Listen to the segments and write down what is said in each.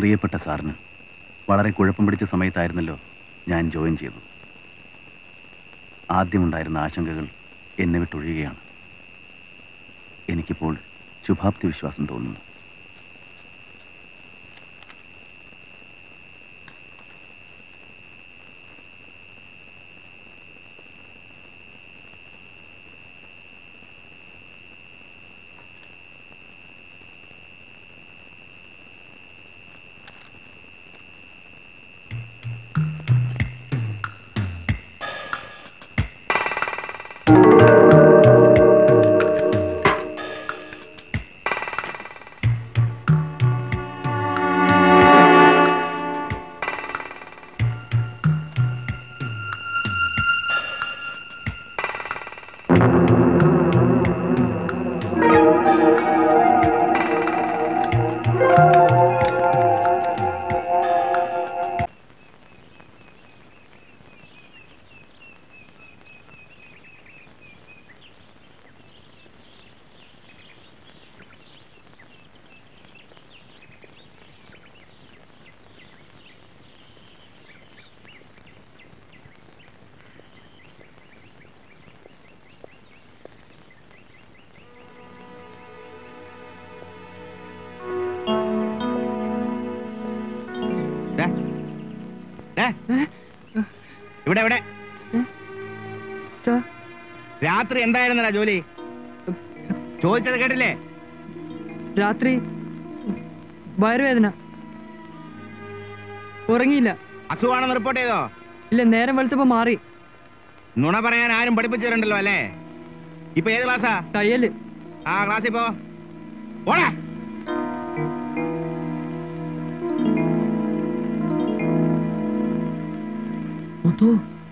പ്രിയപ്പെട്ട സാറിന് വളരെ കുഴപ്പം പിടിച്ച സമയത്തായിരുന്നല്ലോ ഞാൻ ജോയിൻ ചെയ്തത് ആദ്യമുണ്ടായിരുന്ന ആശങ്കകൾ എന്നെ വിട്ടൊഴിയുകയാണ് എനിക്കിപ്പോൾ ശുഭാപ്തി വിശ്വാസം തോന്നുന്നു ദേ. ദേ. ഇവിടെ ഇവിടെ സാർ രാത്രി എന്തായിരുന്നടാ ജോലി ചോദിച്ചത് കേട്ടില്ലേ രാത്രി വയറുവേദന ഉറങ്ങിയില്ല അസുഖമാണെന്ന് റിപ്പോർട്ട് ചെയ്തോ ഇല്ല നേരം വെളുത്തപ്പോ മാറി നുണ പറയാൻ ആരും പഠിപ്പിച്ചിട്ടുണ്ടല്ലോ അല്ലേ ഇപ്പൊ ഏത് ക്ലാസ്സാ തയ്യല് ആ ക്ലാസ്സിൽ പോ പോടാ മുത്തു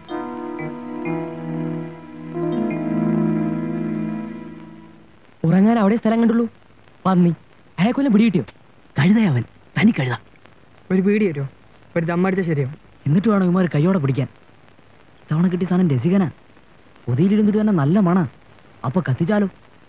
ഉറങ്ങാൻ അവിടെ സ്ഥലം കണ്ടുള്ളൂ പന്നി അയാൾക്കൊല്ലം പിടികിട്ടിയോ കഴുതയവൻ തനി കഴുത ഒരു പീടി വരുമോ ഒരു ദമ്മടിച്ച ശരിയാവും എന്നിട്ട് വേണം ഇമാർ കൈയോടെ പിടിക്കാൻ ഇത്തവണ കിട്ടിയ സാധനം രസികനാ പൊതിയിലിരുന്നിട്ട് തന്നെ നല്ല മണ അപ്പൊ കത്തിച്ചാലോ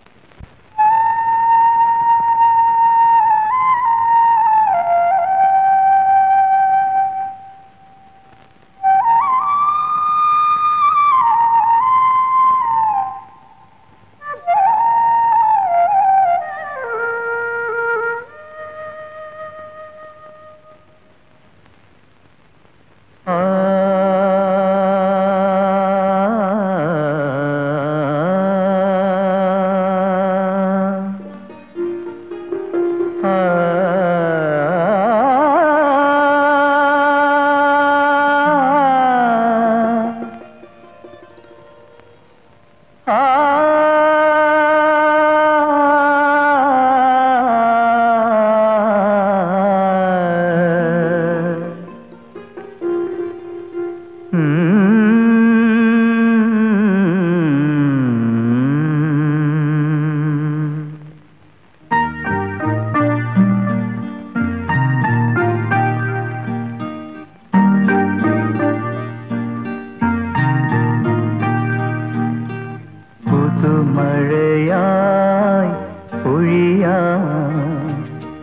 പുതുമഴയായി പൊഴിയാം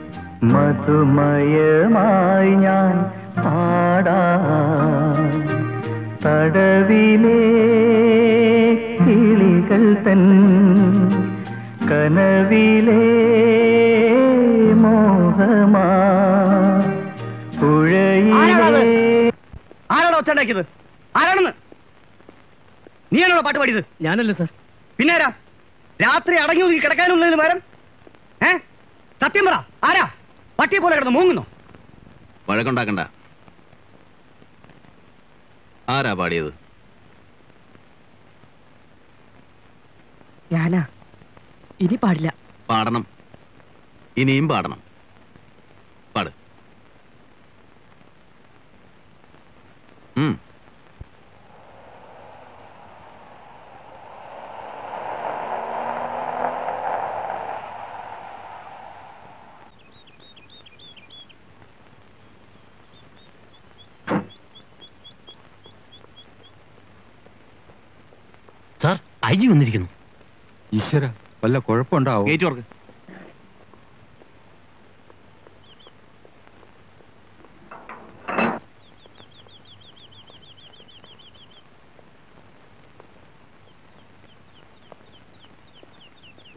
മധുമയമായി ഞാൻ പാടാം തടവിലെ കിളികൾ തൻ കനവിലെ മോഹമാ പുഴയിലെ ആരാണോ ഒച്ചുണ്ടാക്കിയത് ആരാണെന്ന് നീയാണോ പാട്ട് പാടിയത് ഞാനല്ലേ സാർ പിന്നെ ആരാ രാത്രി അടങ്ങി ഒതുങ്ങി കിടക്കാനുള്ളതിന് പകരം ഏ സത്യം പറ ആരാ പട്ടിയെ പോലെ കിടന്ന് മൂങ്ങുന്നു വഴക്കുണ്ടാക്കണ്ട ആരാ പാടിയത് ഞാനാ ഇനി പാടില്ല പാടണം ഇനിയും പാടണം പാട് ഉം സാർ ഐ ജി വന്നിരിക്കുന്നു ഈശ്വര വല്ല കുഴപ്പമുണ്ടാവോ ഗേറ്റ് വർക്ക്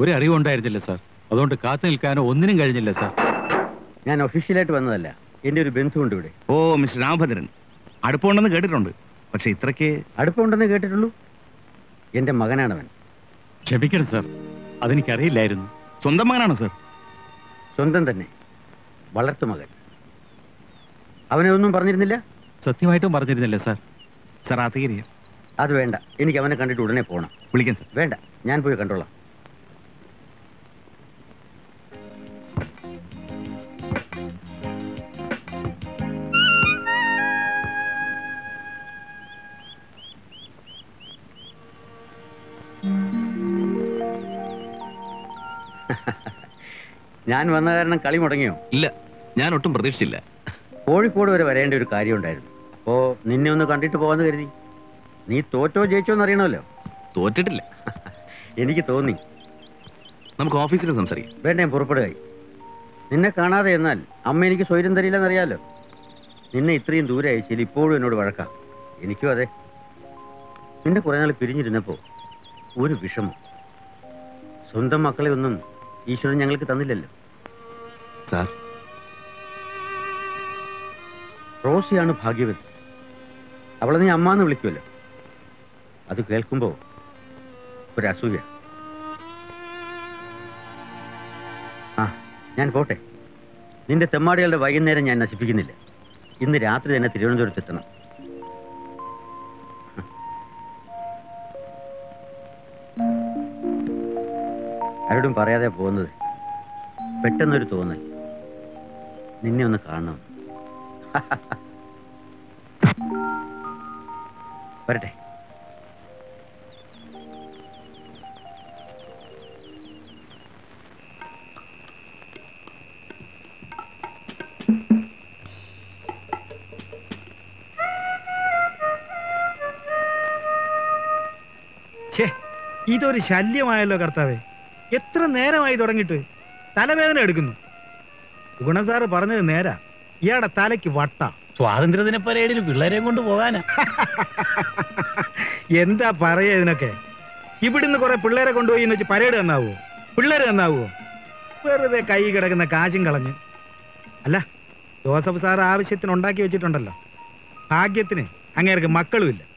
ഒരു അറിവുണ്ടായിരുന്നില്ല സാർ അതുകൊണ്ട് കാത്തു നിൽക്കാനോ ഒന്നിനും കഴിഞ്ഞില്ല സാർ ഞാൻ ഒഫീഷ്യലായിട്ട് വന്നതല്ല എൻ്റെ ഒരു ബന്ധുവുണ്ട് ഇവിടെ ഓ മിസ്റ്റർ രാമഭദ്രൻ അടുപ്പമുണ്ടെന്ന് കേട്ടിട്ടുണ്ട് പക്ഷെ ഇത്രയ്ക്ക് അടുപ്പമുണ്ടെന്ന് കേട്ടിട്ടുള്ളൂ എൻ്റെ മകനാണവൻ ക്ഷമിക്കണം സാർ അതെനിക്കറിയില്ലായിരുന്നു സ്വന്തം മകനാണോ സർ സ്വന്തം തന്നെ വളർത്തു മകൻ അവനെ ഒന്നും പറഞ്ഞിരുന്നില്ല സത്യമായിട്ടും പറഞ്ഞിരുന്നില്ല സാർ സർ ആ തീരെ അത് വേണ്ട എനിക്ക് അവനെ കണ്ടിട്ട് ഉടനെ പോകണം വിളിക്കാം സർ വേണ്ട ഞാൻ പോയി കണ്ടോളാം ഞാൻ വന്ന കാരണം കളി മുടങ്ങിയോ ഇല്ല ഞാൻ ഒട്ടും പ്രതീക്ഷിച്ചില്ല കോഴിക്കോട് വരെ വരേണ്ട ഒരു കാര്യമുണ്ടായിരുന്നു അപ്പോ നിന്നെ ഒന്ന് കണ്ടിട്ട് പോകാന്ന് കരുതി നീ തോറ്റോ ജയിച്ചോ എന്ന് അറിയണമല്ലോ തോറ്റിട്ടില്ല എനിക്ക് തോന്നി നമുക്ക് ഓഫീസിൽ സംസാരിക്കാം വേണ്ട ഞാൻ പുറപ്പെടുകയായി നിന്നെ കാണാതെ എന്നാൽ അമ്മ എനിക്ക് സ്വൈര്യം തരില്ലെന്നറിയാലോ നിന്നെ ഇത്രയും ദൂരെ അയച്ചാൽ ഇപ്പോഴും എന്നോട് വഴക്കാം എനിക്കും അതെ നിന്നെ കുറെ നാൾ പിരിഞ്ഞിരുന്നപ്പോ ഒരു വിഷമം സ്വന്തം മക്കളെ ഒന്നും ഈശ്വരൻ ഞങ്ങൾക്ക് തന്നില്ലല്ലോ സാർ റോസിയാണ് ഭാഗ്യവതി അവളെ നീ അമ്മ എന്ന് വിളിക്കുമല്ലോ അത് കേൾക്കുമ്പോ ഒരു അസൂയ ആ ഞാൻ പോട്ടെ നിന്റെ തെമ്മാടികളുടെ വൈകുന്നേരം ഞാൻ നശിപ്പിക്കുന്നില്ല ഇന്ന് രാത്രി തന്നെ തിരുവനന്തപുരത്ത് എത്തണം ആരോടും പറയാതെ പോകുന്നത് പെട്ടെന്നൊരു തോന്നൽ നിന്നെ ഒന്ന് കാണണം വരട്ടെ ഛേ ഇതൊരു ശല്യമായല്ലോ കർത്താവേ എത്ര നേരമായി തുടങ്ങിയിട്ട് തലവേദന എടുക്കുന്നു ഗുണം സാറ് പറഞ്ഞത് നേരാ ഇയാടെ തലയ്ക്ക് വട്ട സ്വാതന്ത്ര്യദിന പരേഡിന് പിള്ളേരെയും കൊണ്ട് പോകാനാ എന്താ പറയാ ഇതിനൊക്കെ ഇവിടുന്ന് കുറെ പിള്ളേരെ കൊണ്ടുപോയി എന്ന് വെച്ച് പരേഡ് തന്നാവോ പിള്ളേര് തന്നാവോ വെറുതെ കൈ കിടക്കുന്ന കാശും കളഞ്ഞ് അല്ല ജോസഫ് സാർ ആവശ്യത്തിന് ഉണ്ടാക്കി വെച്ചിട്ടുണ്ടല്ലോ ഭാഗ്യത്തിന് അങ്ങേർക്ക് മക്കളുമില്ല